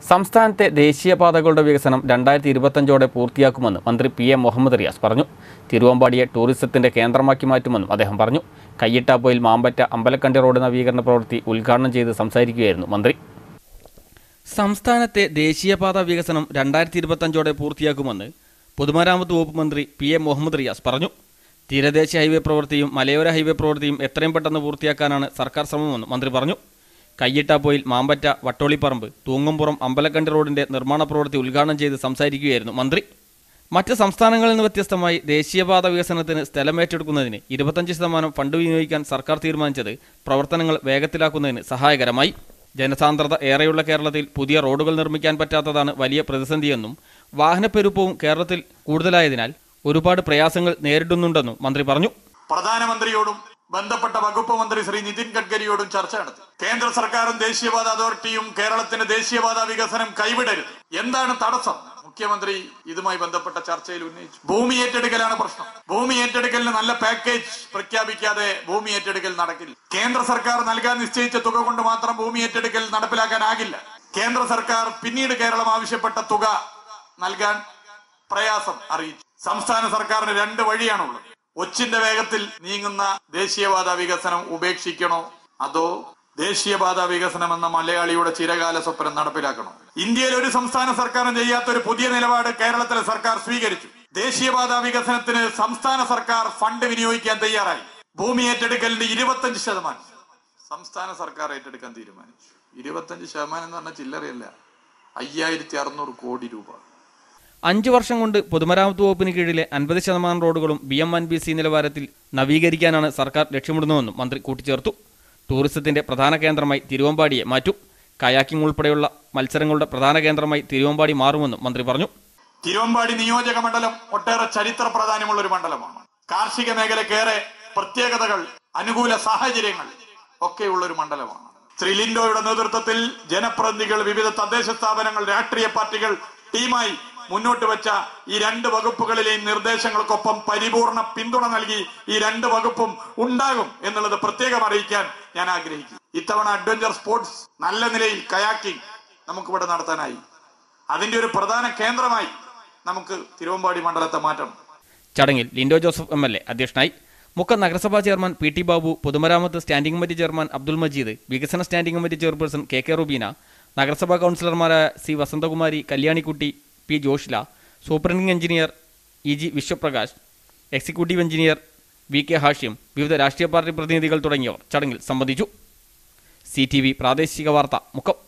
സംസ്ഥാനത്തെ ദേശീയപാതകളുടെ വികസനം രണ്ടായിരത്തി ഇരുപത്തഞ്ചോടെ പൂർത്തിയാക്കുമെന്ന് മന്ത്രി പി എം മുഹമ്മദ് റിയാസ് പറഞ്ഞു തിരുവമ്പാടിയെ ടൂറിസത്തിന്റെ കേന്ദ്രമാക്കി മാറ്റുമെന്നും അദ്ദേഹം പറഞ്ഞു കയ്യിട്ടാപ്പോയിൽ മാമ്പറ്റ അമ്പലക്കണ്ടി റോഡ് നവീകരണ പ്രവൃത്തി ഉദ്ഘാടനം ചെയ്ത് സംസാരിക്കുകയായിരുന്നു മന്ത്രി സംസ്ഥാനത്തെ ദേശീയപാത വികസനം രണ്ടായിരത്തി ഇരുപത്തഞ്ചോടെ പൂർത്തിയാക്കുമെന്ന് പൊതുമരാമത്ത് വകുപ്പ് മന്ത്രി പി എം മുഹമ്മദ് റിയാസ് പറഞ്ഞു തീരദേശ ഹൈവേ പ്രവൃത്തിയും മലയോര ഹൈവേ പ്രവൃത്തിയും എത്രയും പെട്ടെന്ന് പൂർത്തിയാക്കാനാണ് സർക്കാർ ശ്രമമെന്ന് മന്ത്രി പറഞ്ഞു കയ്യിട്ടാപ്പോയിൽ മാമ്പറ്റ വട്ടോളിപ്പറമ്പ് തൂങ്ങുംപുറം അമ്പലക്കണ്ടി റോഡിന്റെ നിർമ്മാണ പ്രവൃത്തി ഉദ്ഘാടനം ചെയ്ത് സംസാരിക്കുകയായിരുന്നു മന്ത്രി മറ്റ് സംസ്ഥാനങ്ങളിൽ നിന്ന് വ്യത്യസ്തമായി ദേശീയപാത വികസനത്തിന് സ്ഥലം ഏറ്റെടുക്കുന്നതിന് ഇരുപത്തഞ്ച് ശതമാനം ഫണ്ട് വിനിയോഗിക്കാൻ സർക്കാർ തീരുമാനിച്ചത് പ്രവർത്തനങ്ങൾ വേഗത്തിലാക്കുന്നതിന് സഹായകരമായി ജനസാന്ദ്രത ഏറെയുള്ള കേരളത്തിൽ പുതിയ റോഡുകൾ നിർമ്മിക്കാൻ പറ്റാത്തതാണ് വലിയ പ്രതിസന്ധിയെന്നും വാഹനപ്പെരുപ്പവും കേരളത്തിൽ കൂടുതലായതിനാൽ ഒരുപാട് പ്രയാസങ്ങൾ നേരിടുന്നുണ്ടെന്നും മന്ത്രി പറഞ്ഞു പ്രധാനമന്ത്രിയോടും ബന്ധപ്പെട്ട വകുപ്പ് മന്ത്രി ശ്രീ നിതിൻ ഗഡ്കരിയോടും ചർച്ച നടത്തി കേന്ദ്ര സർക്കാരും ദേശീയപാത അതോറിറ്റിയും കേരളത്തിന്റെ ദേശീയപാത വികസനം കൈവിടരുത് എന്താണ് തടസ്സം മുഖ്യമന്ത്രി ഇതുമായി ബന്ധപ്പെട്ട ചർച്ചയിൽ ഉന്നയിച്ചു ഭൂമി ഏറ്റെടുക്കലാണ് പ്രശ്നം ഭൂമി ഏറ്റെടുക്കലിന് നല്ല പാക്കേജ് പ്രഖ്യാപിക്കാതെ ഭൂമി ഏറ്റെടുക്കൽ നടക്കില്ല കേന്ദ്ര സർക്കാർ നൽകാൻ നിശ്ചയിച്ച തുക കൊണ്ട് മാത്രം ഭൂമി ഏറ്റെടുക്കൽ നടപ്പിലാക്കാനാകില്ല കേന്ദ്ര സർക്കാർ പിന്നീട് കേരളം ആവശ്യപ്പെട്ട തുക നൽകാൻ പ്രയാസം അറിയിച്ചു സംസ്ഥാന സർക്കാരിന് രണ്ട് വഴിയാണുള്ളത് ഒച്ചിന്റെ വേഗത്തിൽ നീങ്ങുന്ന ദേശീയപാത വികസനം ഉപേക്ഷിക്കണോ അതോ ദേശീയപാത വികസനം എന്ന മലയാളിയുടെ ചിരകാല സ്വപ്നം നടപ്പിലാക്കണോ ഇന്ത്യയിൽ ഒരു സംസ്ഥാന സർക്കാരും ചെയ്യാത്ത ഒരു പുതിയ നിലപാട് കേരളത്തിലെ സർക്കാർ സ്വീകരിച്ചു ദേശീയപാത വികസനത്തിന് സംസ്ഥാന സർക്കാർ ഫണ്ട് വിനിയോഗിക്കാൻ തയ്യാറായി ഭൂമി ഏറ്റെടുക്കലിന്റെ ഇരുപത്തഞ്ച് ശതമാനം സംസ്ഥാന സർക്കാർ ഏറ്റെടുക്കാൻ തീരുമാനിച്ചു ഇരുപത്തഞ്ച് ശതമാനം എന്ന് പറഞ്ഞാൽ ചില്ലറയല്ല അയ്യായിരത്തി അറുന്നൂറ് കോടി രൂപ അഞ്ചു വർഷം കൊണ്ട് പൊതുമരാമത്ത് വകുപ്പിന് കീഴിലെ അൻപത് ശതമാനം റോഡുകളും B M N B C നിലവാരത്തിൽ നവീകരിക്കാനാണ് സർക്കാർ ലക്ഷ്യമിടുന്നതെന്നും മന്ത്രി കൂട്ടിച്ചേർത്തു ടൂറിസത്തിന്റെ പ്രധാന കേന്ദ്രമായി തിരുവമ്പാടിയെ മാറ്റും കയാക്കിംഗ് ഉൾപ്പെടെയുള്ള മത്സരങ്ങളുടെ പ്രധാന കേന്ദ്രമായി തിരുവമ്പാടി മാറുമെന്നും മന്ത്രി പറഞ്ഞു തിരുവമ്പാടി നിയോജക മണ്ഡലം ഒട്ടേറെ ചരിത്ര പ്രാധാന്യമുള്ള ഒരു മണ്ഡലമാണ് കാർഷിക മേഖലക്കേറെ പ്രത്യേകതകൾ അനുകൂല സാഹചര്യങ്ങൾ ഒക്കെയുള്ള ഒരു മണ്ഡലമാണ് ശ്രീ ലിൻഡോയുടെ നേതൃത്വത്തിൽ ജനപ്രതിനിധികൾ വിവിധ തദ്ദേശ സ്ഥാപനങ്ങൾ രാഷ്ട്രീയ പാർട്ടികൾ ടീമായി മുന്നോട്ട് വെച്ച ഈ രണ്ട് വകുപ്പുകളിലെയും നിർദ്ദേശങ്ങൾക്കൊപ്പം പരിപൂർണ പിന്തുണ നൽകി ഈ രണ്ട് വകുപ്പും ഉണ്ടാകും എന്നുള്ളത് പ്രത്യേകം അറിയിക്കാൻ ഞാൻ ആഗ്രഹിക്കുന്നു ഇത്തവണ അഡ്വഞ്ചർ സ്പോർട്സ് നല്ല നിലയിൽ കയാക്കിംഗ് നമുക്കിവിടെ നടത്താനായി അതിന്റെ ഒരു പ്രധാന കേന്ദ്രമായി നമുക്ക് തിരുവമ്പാടി മണ്ഡലത്തെ മാറ്റണം ചടങ്ങിൽ Lindo Joseph M L A അധ്യക്ഷനായി മുക്കം നഗരസഭാ ചെയർമാൻ പി ടി ബാബു പൊതുമരാമത്ത് standing committee chairman Abdul Majeed വികസന standing committee chairperson K K Rubeena നഗരസഭാ കൗൺസിലർമാരായ C Vasanthakumari Kalyanikutty P Joshila superintending engineer E G Vishwaprakash executive engineer V K Hashyam വിവിധ രാഷ്ട്രീയ പാർട്ടി പ്രതിനിധികൾ തുടങ്ങിയവർ ചടങ്ങിൽ സംബന്ധിച്ചു സി ടി വി പ്രാദേശിക വാർത്ത മുക്കം